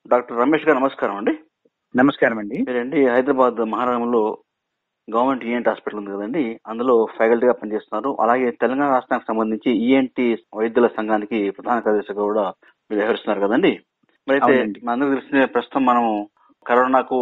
Doctor Ramesh గారు నమస్కారం అండి నమస్కారం అండి మీరండి హైదరాబాద్ మహానగరంలో గవర్నమెంట్ ఈఎన్టీ హాస్పిటల్ ఉంది కదండి అందులో ఫ్యాకల్టీగా పనిచేస్తున్నారు అలాగే తెలంగాణ రాష్ట్రానికి సంబంధించి ఈఎన్టీ వైద్యుల సంఘానికి ప్రధాన కార్యదర్శిగా కూడా మీరు వ్యవహరిస్తున్నారు కదండి మరి అయితే అవునండి. మనందరికీ తెలిసిన ప్రస్తుతం మనం కరోనాకు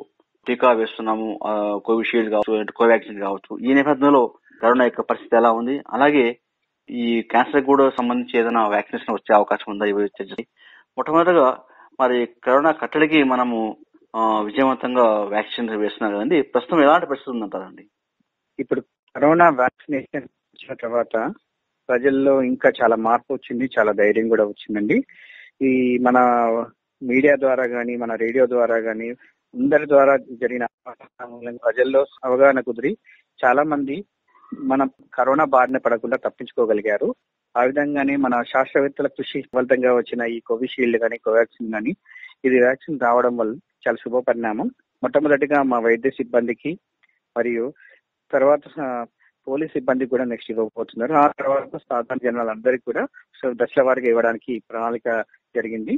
టీకా వేస్తున్నాము ఆ, కోవిషీల్డ్ కావచ్చు కోవాక్సిన్ కావచ్చు ఈ నేపథ్యంలో కరోనా యొక్క పరిస్థితి ఎలా ఉంది అలాగే ఈ క్యాన్సర్ కూడా సంబంధించి ఏదైనా వ్యాక్సినేషన్ వచ్చే అవకాశం ఉందా ఇవి చర్చ మొట్టమొదటిగా మరి కరోనా కట్టడికి మనము ఆ, విజయవంతంగా వ్యాక్సిన్ వేస్తున్నారు కదండి ప్రస్తుతం ఎలాంటి పరిస్థితి ఉందంటారండి ఇప్పుడు కరోనా వ్యాక్సినేషన్ వచ్చిన తర్వాత ప్రజల్లో ఇంకా చాలా మార్పు వచ్చింది చాలా ధైర్యం కూడా వచ్చిందండి ఈ మన మీడియా ద్వారా గాని మన రేడియో ద్వారా గాని అందరి ద్వారా జరిగిన అవగాహన మూలంగా ప్రజల్లో అవగాహన కుదిరి చాలా మంది మన కరోనా బారిన పడకుండా తప్పించుకోగలిగారు ఆ విధంగానే మన శాస్త్రవేత్తల కృషి ఫలితంగా వచ్చిన ఈ కోవిషీల్డ్ కానీ కోవాక్సిన్ కానీ ఇది వ్యాక్సిన్ రావడం వల్ల చాలా శుభ పరిణామం మొట్టమొదటిగా మా వైద్య సిబ్బందికి మరియు తర్వాత ఆ, పోలీస్ సిబ్బందికి కూడా నెక్స్ట్ ఇవ్వబోతున్నారు ఆ తర్వాత సాధారణ జనాలు అందరికీ కూడా సో దశల వారీగా ఇవ్వడానికి ప్రణాళిక జరిగింది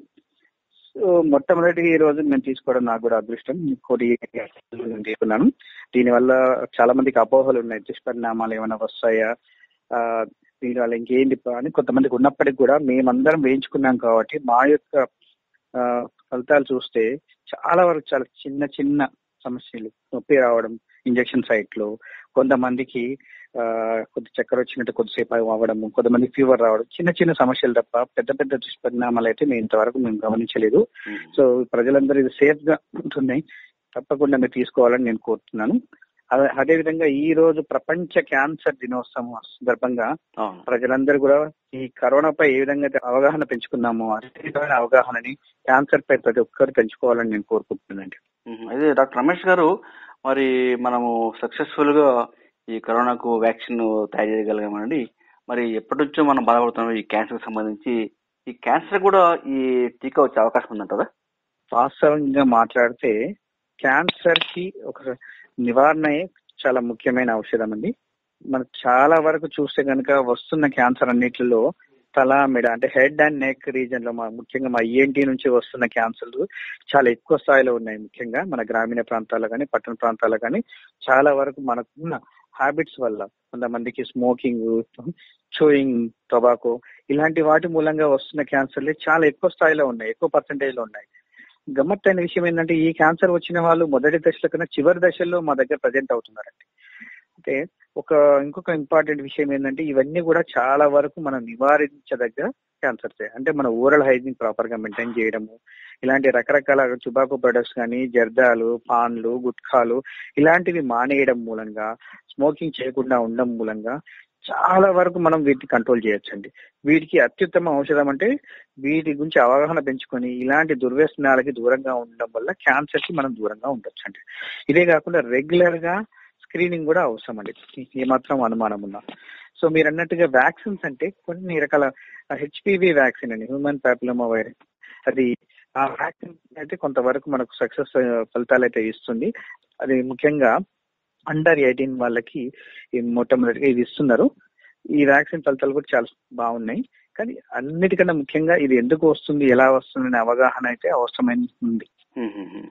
సో మొట్టమొదటి ఈ రోజు నేను తీసుకోవడం నాకు కూడా అదృష్టం కోటి నేను తీసుకున్నాను దీనివల్ల చాలా మందికి అపోహలు ఉన్నాయి దుష్పరిణామాలు ఏమైనా వస్తాయా ఆ, దీనివల్ల ఇంకేంటి అని కొంతమందికి ఉన్నప్పటికీ కూడా మేమందరం వేయించుకున్నాం కాబట్టి మా యొక్క ఆ, ఫలితాలు చూస్తే చాలా వరకు చాలా చిన్న చిన్న సమస్యలు నొప్పి రావడం ఇంజెక్షన్ సైట్ లో కొంతమందికి ఆ, కొద్ది చక్కెర వచ్చినట్టు కొద్దిసేపు అవ్వడము కొంతమంది ఫీవర్ రావడం చిన్న చిన్న సమస్యలు తప్ప పెద్ద పెద్ద దుష్పరిణామాలు అయితే మేము ఇంతవరకు మేము గమనించలేదు సో ప్రజలందరూ ఇది సేఫ్ గా ఉంటున్నాయి తప్పకుండా మీరు తీసుకోవాలని నేను కోరుతున్నాను అదే- అదేవిధంగా ఈ రోజు ప్రపంచ క్యాన్సర్ దినోత్సవం సందర్భంగా అవును ప్రజలందరూ కూడా ఈ కరోనాపై ఏ విధంగా అయితే అవగాహన పెంచుకున్నామో అదే విధమైన అవగాహనని క్యాన్సర్ పై ప్రతి ఒక్కరు పెంచుకోవాలని నేను కోరుకుంటున్నానండి ఉహు. అయితే డాక్టర్ రమేష్ గారు మరి మనము సక్సెస్ఫుల్ గా ఈ కరోనాకు వ్యాక్సిన్ తయారు చేయగలిగామండి మరి ఎప్పటి నుంచో మనం బాధపడుతున్నాం ఈ క్యాన్సర్ సంబంధించి ఈ క్యాన్సర్ కూడా ఈ టీకా వచ్చే అవకాశం ఉందంటారా వాస్తవంగా మాట్లాడితే క్యాన్సర్ కి ఒక నివారణయే చాలా ముఖ్యమైన ఔషధం అండి మనం చాలా వరకు చూస్తే కనుక వస్తున్న క్యాన్సర్ అన్నిటిలో తల మెడ అంటే హెడ్ అండ్ నెక్ రీజన్ లో మా ముఖ్యంగా మా ఈఎన్టీ నుంచి వస్తున్న క్యాన్సర్లు చాలా ఎక్కువ స్థాయిలో ఉన్నాయి ముఖ్యంగా మన గ్రామీణ ప్రాంతాల్లో కానీ పట్టణ ప్రాంతాల్లో కానీ చాలా వరకు మనకున్న హ్యాబిట్స్ వల్ల కొంతమందికి స్మోకింగ్ చూయింగ్ టొబాకో ఇలాంటి వాటి మూలంగా వస్తున్న క్యాన్సర్లు చాలా ఎక్కువ స్థాయిలో ఉన్నాయి ఎక్కువ పర్సంటేజ్ లో ఉన్నాయి గమ్మత్తైన విషయం ఏంటంటే ఈ క్యాన్సర్ వచ్చిన వాళ్ళు మొదటి దశలో కన్నా చివరి దశల్లో మా దగ్గర ప్రజెంట్ అవుతున్నారండి అంటే ఒక ఇంకొక ఇంపార్టెంట్ విషయం ఏంటంటే ఇవన్నీ కూడా చాలా వరకు మనం నివారించదగ్గ క్యాన్సర్స్ అంటే మన ఓరల్ హైజీన్ ప్రాపర్ గా మెయింటైన్ చేయడము ఇలాంటి రకరకాల టుబాకో ప్రొడక్ట్స్ కానీ జర్దాలు పాన్లు గుట్కాలు ఇలాంటివి మానేయడం మూలంగా స్మోకింగ్ చేయకుండా ఉండడం మూలంగా చాలా వరకు మనం వీటిని కంట్రోల్ చేయొచ్చండి వీటికి అత్యుత్తమ ఔషధం అంటే వీటి గురించి అవగాహన పెంచుకొని ఇలాంటి దుర్వ్యసనాలకి దూరంగా ఉండడం వల్ల క్యాన్సర్ కి మనం దూరంగా ఉండొచ్చు అండి ఇదే కాకుండా రెగ్యులర్ గా స్క్రీనింగ్ కూడా అవసరం అండి ఏమాత్రం అనుమానం ఉన్నా సో మీరు అన్నట్టుగా వ్యాక్సిన్స్ అంటే కొన్ని రకాల హెచ్పివి వ్యాక్సిన్ అండి హ్యూమన్ ప్యాపిలోమా వైరస్ అది ఆ వ్యాక్సిన్ అయితే కొంతవరకు మనకు సక్సెస్ ఫలితాలు అయితే ఇస్తుంది అది ముఖ్యంగా అండర్ ఎయిటీన్ వాళ్ళకి ఈ మొట్టమొదటిగా ఇది ఇస్తున్నారు ఈ వ్యాక్సిన్ ఫలితాలు కూడా చాలా బాగున్నాయి కానీ అన్నిటికన్నా ముఖ్యంగా ఇది ఎందుకు వస్తుంది ఎలా వస్తుంది అనే అవగాహన అయితే అవసరమైన ఉంది ఉహుహు.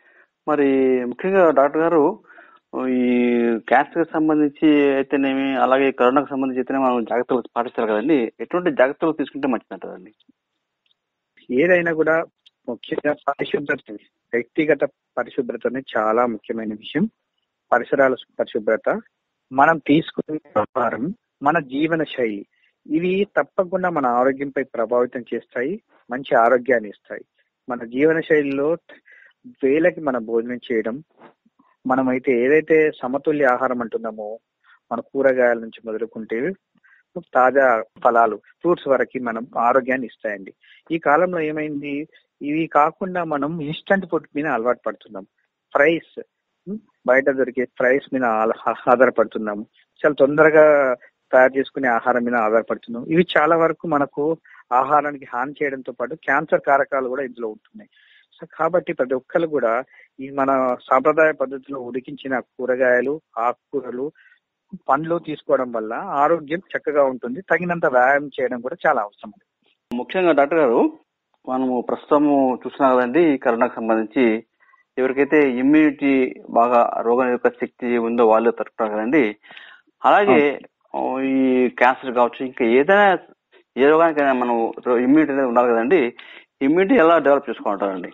మరి ముఖ్యంగా డాక్టర్ గారు ఈ క్యాన్సర్ కి సంబంధించి అయితేనేమి అలాగే కరోనాకు సంబంధించి అయితేనే మనం జాగ్రత్తలు పాటిస్తారు కదండి ఎటువంటి జాగ్రత్తలు తీసుకుంటే మంచిదంటారండి ఏదైనా కూడా ముఖ్యంగా పరిశుభ్రత వ్యక్తిగత పరిశుభ్రత అనేది చాలా ముఖ్యమైన విషయం పరిసరాల పరిశుభ్రత మనం తీసుకునే ఆహారం మన జీవన శైలి ఇవి తప్పకుండా మన ఆరోగ్యంపై ప్రభావితం చేస్తాయి మంచి ఆరోగ్యాన్ని ఇస్తాయి మన జీవన శైలిలో వేలకి మన భోజనం చేయడం మనమైతే ఏదైతే సమతుల్య ఆహారం అంటున్నామో మన కూరగాయల నుంచి మొదలుకుంటే తాజా ఫలాలు ఫ్రూట్స్ వరకు మనం ఆరోగ్యాన్ని ఇస్తాయండి ఈ కాలంలో ఏమైంది ఇవి కాకుండా మనం ఇన్స్టంట్ ఫుడ్ మీద అలవాటు పడుతున్నాం ఫ్రైస్ ఉమ్, బయట దొరికే ఫ్రైస్ మీద ఆల- ఆధారపడుతున్నాము చాలా తొందరగా తయారు చేసుకునే ఆహారం మీద ఆధారపడుతున్నాం ఇవి చాలా వరకు మనకు ఆహారానికి హాని చేయడంతో పాటు క్యాన్సర్ కారకాలు కూడా ఇందులో ఉంటున్నాయి సో కాబట్టి ప్రతి ఒక్కరు కూడా ఈ మన సాంప్రదాయ పద్ధతిలో ఉడికించిన కూరగాయలు ఆకుకూరలు పండ్లు తీసుకోవడం వల్ల ఆరోగ్యం చక్కగా ఉంటుంది తగినంత వ్యాయామం చేయడం కూడా చాలా అవసరం ముఖ్యంగా డాక్టర్ గారు మనము ప్రస్తుతము చూస్తున్నాం కదండి ఈ కరోనాకు సంబంధించి ఎవరికైతే ఇమ్యూనిటీ బాగా రోగం యొక్క శక్తి ఉందో వాళ్ళు తట్టుకుంటారు కదండి అలాగే ఆ, ఈ క్యాన్సర్ కావచ్చు ఇంకా ఏదైనా ఏ రోగానికైనా మనం ఇమ్యూనిటీ అనేది ఉండాలి కదండి ఇమ్యూనిటీ ఎలా డెవలప్ చేసుకుంటారండి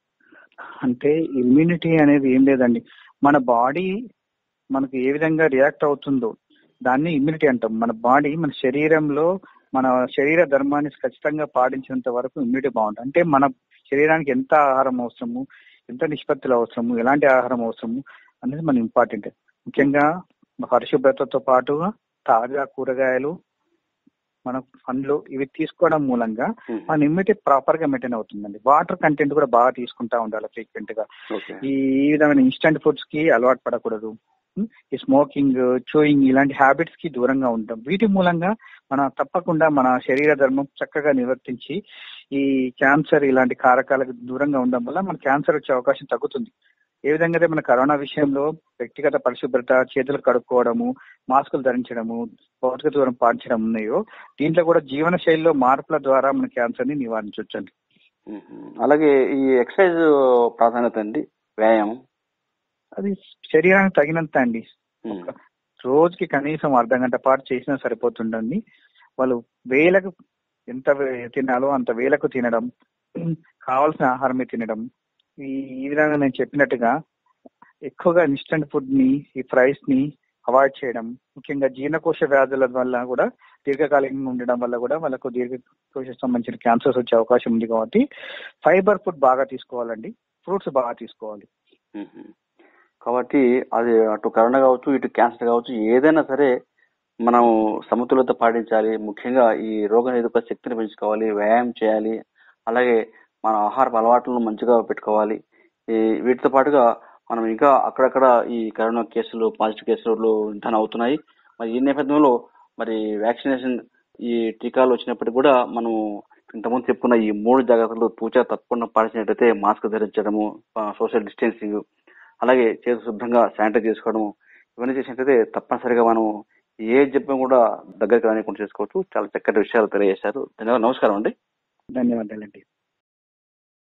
అంటే ఇమ్యూనిటీ అనేది ఏం లేదండి మన బాడీ మనకు ఏ విధంగా రియాక్ట్ అవుతుందో దాన్ని ఇమ్యూనిటీ అంటాం మన బాడీ మన శరీరంలో మన శరీర ధర్మాన్ని ఖచ్చితంగా పాటించినంత వరకు ఇమ్యూనిటీ బాగుంటుంది అంటే మన శరీరానికి ఎంత ఆహారం అవసరము ఎంత నిష్పత్తులు అవసరము ఎలాంటి ఆహారం అవసరము అనేది మన ఇంపార్టెంట్ ముఖ్యంగా పరిశుభ్రతతో పాటుగా తాజా కూరగాయలు మన పండ్లు ఇవి తీసుకోవడం మూలంగా మన ఇమ్యూనిటీ ప్రాపర్ గా మెయింటైన్ అవుతుందండి వాటర్ కంటెంట్ కూడా బాగా తీసుకుంటా ఉండాలి ఫ్రీక్వెంట్ గా ఓకే ఈ ఈ విధమైన ఇన్స్టంట్ ఫుడ్స్ కి అలవాటు పడకూడదు ఉం? ఈ స్మోకింగ్ చూయింగ్ ఇలాంటి హ్యాబిట్స్ కి దూరంగా ఉంటాం వీటి మూలంగా మన తప్పకుండా మన శరీర ధర్మం చక్కగా నివర్తించి ఈ క్యాన్సర్ ఇలాంటి కారకాలకు దూరంగా ఉండడం వల్ల మన క్యాన్సర్ వచ్చే అవకాశం తగ్గుతుంది ఏ విధంగా అయితే మన కరోనా విషయంలో వ్యక్తిగత పరిశుభ్రత చేతులు కడుక్కోవడము మాస్కులు ధరించడము భౌతిక దూరం పాటించడం ఉన్నాయో దీంట్లో కూడా జీవన శైలిలో మార్పుల ద్వారా మన క్యాన్సర్ ని నివారించవచ్చండి మ్మ్. అలాగే ఈ ఎక్సర్సైజ్ ప్రాధాన్యత అండి వ్యాయామం అది శరీరానికి తగినంత అండి మ్మ్. రోజుకి కనీసం అర్ధ గంట పాటు చేసినా సరిపోతుండండి వాళ్ళు వేలకు ఎంత వే- తినాలో అంత వేలకు తినడం కావాల్సిన ఆహారమే తినడం ఈ ఈ విధంగా నేను చెప్పినట్టుగా ఎక్కువగా ఇన్స్టంట్ ఫుడ్ ని ఈ ఫ్రైస్ ని అవాయిడ్ చేయడం ముఖ్యంగా జీర్ణకోశ వ్యాధుల వల్ల కూడా దీర్ఘకాలికంగా ఉండడం వల్ల కూడా వాళ్ళకు దీర్ఘకోశ సంబంధించిన క్యాన్సర్స్ వచ్చే అవకాశం ఉంది కాబట్టి ఫైబర్ ఫుడ్ బాగా తీసుకోవాలండి ఫ్రూట్స్ బాగా తీసుకోవాలి మ్మ్. కాబట్టి అది అటు కరోనా కావచ్చు ఇటు క్యాన్సర్ కావచ్చు ఏదైనా సరే మనం సమతుల్యత పాటించాలి ముఖ్యంగా ఈ రోగ నిరోధక శక్తిని పెంచుకోవాలి వ్యాయామం చేయాలి అలాగే మన ఆహార అలవాట్లను మంచిగా పెట్టుకోవాలి ఈ వీటితో పాటుగా మనం ఇంకా అక్కడక్కడ ఈ కరోనా కేసులు పాజిటివ్ కేసులు ఇంటర్న్ అవుతున్నాయి మరి ఈ నేపథ్యంలో మరి వ్యాక్సినేషన్ ఈ టీకాలు వచ్చినప్పటికీ కూడా మనం ఇంతకుముందు చెప్పుకున్న ఈ మూడు జాగ్రత్తలు తూచా తప్పకుండా పాటించినట్టయితే మాస్క్ ధరించడము సోషల్ డిస్టెన్సింగ్ అలాగే చేతులు శుభ్రంగా శానిటైజ్ చేసుకోవడం ఇవన్నీ చేసినట్టయితే తప్పనిసరిగా మనం ఏ జబ్బం కూడా దగ్గరికి రానికుండా చేసుకోవచ్చు చాలా చక్కటి విషయాలు తెలియజేశారు ధన్యవాదాలు నమస్కారం అండి ధన్యవాదాలండి